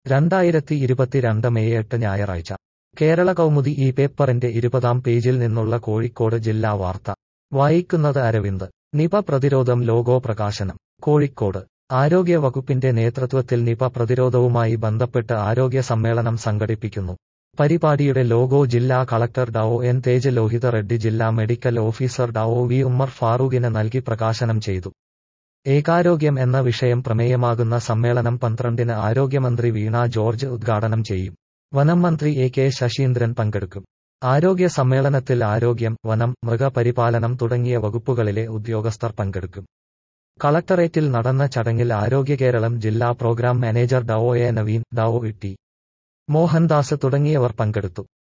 രണ്ടായിരത്തി ഇരുപത്തിരണ്ട് മെയ് എട്ട് ഞായറാഴ്ച കേരള കൗമുദി ഈ പേപ്പറിന്റെ ഇരുപതാം പേജിൽ നിന്നുള്ള കോഴിക്കോട് ജില്ലാ വാർത്ത വായിക്കുന്നത് അരവിന്ദ് നിപ പ്രതിരോധം ലോഗോ പ്രകാശനം കോഴിക്കോട് ആരോഗ്യ വകുപ്പിന്റെ നേതൃത്വത്തിൽ നിപ പ്രതിരോധവുമായി ബന്ധപ്പെട്ട് ആരോഗ്യ സമ്മേളനം സംഘടിപ്പിക്കുന്നു പരിപാടിയുടെ ലോഗോ ജില്ലാ കളക്ടർ ഡാവോ എൻ തേജ് ലോഹിത റെഡ്ഡി ജില്ലാ മെഡിക്കൽ ഓഫീസർ ഡാവോ വി ഉമ്മർ ഫാറൂഖിന് നൽകി പ്രകാശനം ചെയ്തു ഏകാരോഗ്യം എന്ന വിഷയം പ്രമേയമാകുന്ന സമ്മേളനം പന്ത്രണ്ടിന് ആരോഗ്യമന്ത്രി വീണ ജോർജ് ഉദ്ഘാടനം ചെയ്യും വനം മന്ത്രി എ കെ ശശീന്ദ്രൻ പങ്കെടുക്കും ആരോഗ്യ സമ്മേളനത്തിൽ ആരോഗ്യം വനം മൃഗപരിപാലനം തുടങ്ങിയ വകുപ്പുകളിലെ ഉദ്യോഗസ്ഥർ പങ്കെടുക്കും കളക്ടറേറ്റിൽ നടന്ന ചടങ്ങിൽ ആരോഗ്യ കേരളം ജില്ലാ പ്രോഗ്രാം മാനേജർ ഡാവോ എ നവീൻ ഡാവോ ടി മോഹൻദാസ് തുടങ്ങിയവർ പങ്കെടുത്തു